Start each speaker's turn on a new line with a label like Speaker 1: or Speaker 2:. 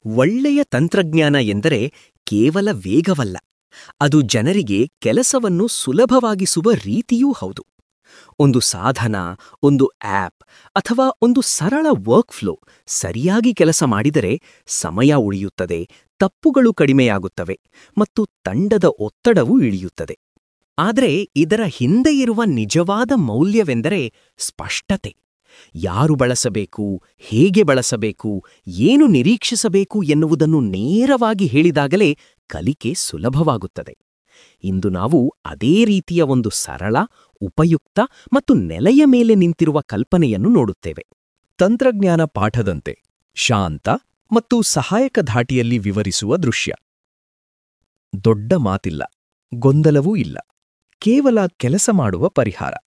Speaker 1: ಒಳ್ಳೆಯ ತಂತ್ರಜ್ಞಾನ ಎಂದರೆ ಕೇವಲ ವೇಗವಲ್ಲ ಅದು ಜನರಿಗೆ ಕೆಲಸವನ್ನು ಸುಲಭವಾಗಿಸುವ ರೀತಿಯೂ ಹೌದು ಒಂದು ಸಾಧನ ಒಂದು ಆಪ್ ಅಥವಾ ಒಂದು ಸರಳ ವರ್ಕ್ಫ್ಲೋ ಸರಿಯಾಗಿ ಕೆಲಸ ಮಾಡಿದರೆ ಸಮಯ ಉಳಿಯುತ್ತದೆ ತಪ್ಪುಗಳು ಕಡಿಮೆಯಾಗುತ್ತವೆ ಮತ್ತು ತಂಡದ ಒತ್ತಡವೂ ಇಳಿಯುತ್ತದೆ ಆದರೆ ಇದರ ಹಿಂದೆ ಇರುವ ನಿಜವಾದ ಮೌಲ್ಯವೆಂದರೆ ಸ್ಪಷ್ಟತೆ ಯಾರು ಬಳಸಬೇಕು ಹೇಗೆ ಬಳಸಬೇಕು ಏನು ನಿರೀಕ್ಷಿಸಬೇಕು ಎನ್ನುವುದನ್ನು ನೇರವಾಗಿ ಹೇಳಿದಾಗಲೇ ಕಲಿಕೆ ಸುಲಭವಾಗುತ್ತದೆ ಇಂದು ನಾವು ಅದೇ ರೀತಿಯ ಒಂದು ಸರಳ ಉಪಯುಕ್ತ ಮತ್ತು ನೆಲೆಯ ಮೇಲೆ ನಿಂತಿರುವ ಕಲ್ಪನೆಯನ್ನು ನೋಡುತ್ತೇವೆ
Speaker 2: ತಂತ್ರಜ್ಞಾನ ಪಾಠದಂತೆ ಶಾಂತ ಮತ್ತು ಸಹಾಯಕ ಧಾಟಿಯಲ್ಲಿ ವಿವರಿಸುವ ದೃಶ್ಯ ದೊಡ್ಡ ಮಾತಿಲ್ಲ ಗೊಂದಲವೂ ಇಲ್ಲ ಕೇವಲ ಕೆಲಸ ಮಾಡುವ ಪರಿಹಾರ